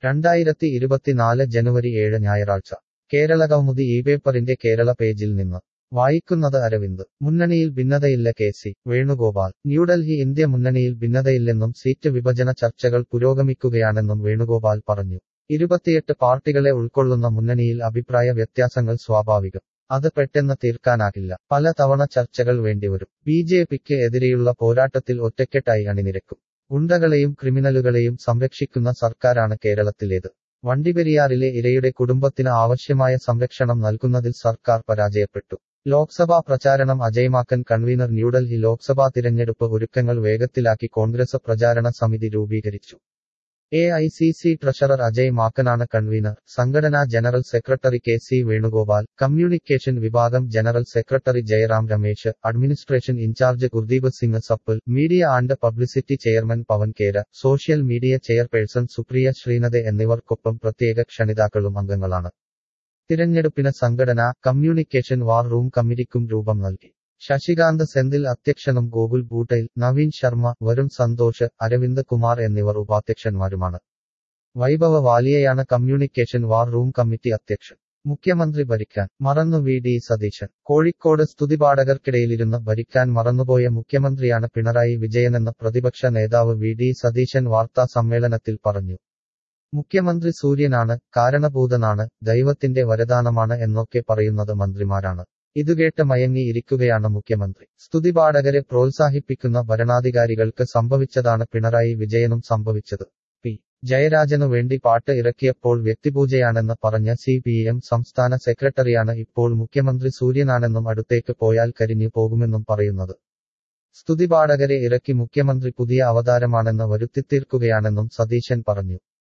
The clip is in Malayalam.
രണ്ടായിരത്തി ഇരുപത്തിനാല് ജനുവരി ഏഴ് ഞായറാഴ്ച കേരളകൗമുദി ഈ പേപ്പറിന്റെ കേരള പേജിൽ നിന്ന് വായിക്കുന്നത് അരവിന്ദ് മുന്നണിയിൽ ഭിന്നതയില്ല K C Venugopal New Delhi India മുന്നണിയിൽ ഭിന്നതയില്ലെന്നും സീറ്റ് വിഭജന ചർച്ചകൾ പുരോഗമിക്കുകയാണെന്നും വേണുഗോപാൽ പറഞ്ഞു ഇരുപത്തിയെട്ട് പാർട്ടികളെ ഉൾക്കൊള്ളുന്ന മുന്നണിയിൽ അഭിപ്രായ വ്യത്യാസങ്ങൾ സ്വാഭാവികം അത് പെട്ടെന്ന് തീർക്കാനാകില്ല പല തവണ ചർച്ചകൾ വേണ്ടിവരും ബി ജെ പിക്ക് എതിരെയുള്ള പോരാട്ടത്തിൽ ഒറ്റക്കെട്ടായി അണിനിരക്കും ഗുണ്ടകളെയും ക്രിമിനലുകളെയും സംരക്ഷിക്കുന്ന സർക്കാരാണ് കേരളത്തിലേത് വണ്ടിപ്പെരിയാറിലെ ഇരയുടെ കുടുംബത്തിന് ആവശ്യമായ സംരക്ഷണം നൽകുന്നതിൽ സർക്കാർ പരാജയപ്പെട്ടു ലോക്സഭാ പ്രചാരണം അജയ്മാക്കൻ കൺവീനർ ന്യൂഡൽഹി ലോക്സഭാ തിരഞ്ഞെടുപ്പ് ഒരുക്കങ്ങൾ വേഗത്തിലാക്കി കോൺഗ്രസ് പ്രചാരണ സമിതി രൂപീകരിച്ചു A I C C treasurer Ajay മാക്കനാണ് കൺവീനർ സംഘടനാ general secretary K C Venugopal communication വിഭാഗം general secretary Jairam Ramesh administration in charge Gurdeep Singh Sappal media and publicity chairman Pawan Khera social media chairperson Supriya Shrinate എന്നിവർക്കൊപ്പം പ്രത്യേക ക്ഷണിതാക്കളും അംഗങ്ങളാണ് തിരഞ്ഞെടുപ്പിന് സംഘടന കമ്മ്യൂണിക്കേഷൻ വാർ റൂം കമ്മിറ്റിക്കും രൂപം നൽകി ശശികാന്ത് സെന്തിൽ അധ്യക്ഷനും ഗോകുൽ ബൂട്ടയിൽ നവീൻ ശർമ്മ വരുൺ സന്തോഷ് അരവിന്ദ് കുമാർ എന്നിവർ ഉപാധ്യക്ഷന്മാരുമാണ് വൈഭവ വാലിയയാണ് കമ്മ്യൂണിക്കേഷൻ വാർ റൂം കമ്മിറ്റി അധ്യക്ഷൻ മുഖ്യമന്ത്രി ഭരിക്കാൻ മറന്നു വി ഡി സതീശൻ കോഴിക്കോട് സ്തുതിപാഠകർക്കിടയിലിരുന്ന് ഭരിക്കാൻ മറന്നുപോയ മുഖ്യമന്ത്രിയാണ് പിണറായി വിജയനെന്ന് പ്രതിപക്ഷ നേതാവ് വി ഡി സതീശൻ വാർത്താ സമ്മേളനത്തിൽ പറഞ്ഞു മുഖ്യമന്ത്രി സൂര്യനാണ് കാരണഭൂതനാണ് ദൈവത്തിന്റെ വരദാനമാണ് എന്നൊക്കെ പറയുന്നത് മന്ത്രിമാരാണ് ഇതുകേട്ട് മയങ്ങി ഇരിക്കുകയാണ് മുഖ്യമന്ത്രി സ്തുതിപാഠകരെ പ്രോത്സാഹിപ്പിക്കുന്ന ഭരണാധികാരികൾക്ക് സംഭവിച്ചതാണ് പിണറായി വിജയനും സംഭവിച്ചത് പി ജയരാജനു വേണ്ടി പാട്ട് ഇറക്കിയപ്പോൾ വ്യക്തിപൂജയാണെന്ന് പറഞ്ഞ സി പി എം സംസ്ഥാന സെക്രട്ടറിയാണ് ഇപ്പോൾ മുഖ്യമന്ത്രി സൂര്യനാണെന്നും അടുത്തേക്ക് പോയാൽ കരിഞ്ഞു പോകുമെന്നും പറയുന്നത് സ്തുതിപാഠകരെ ഇറക്കി മുഖ്യമന്ത്രി പുതിയ അവതാരമാണെന്ന് വരുത്തിത്തീർക്കുകയാണെന്നും സതീശൻ പറഞ്ഞു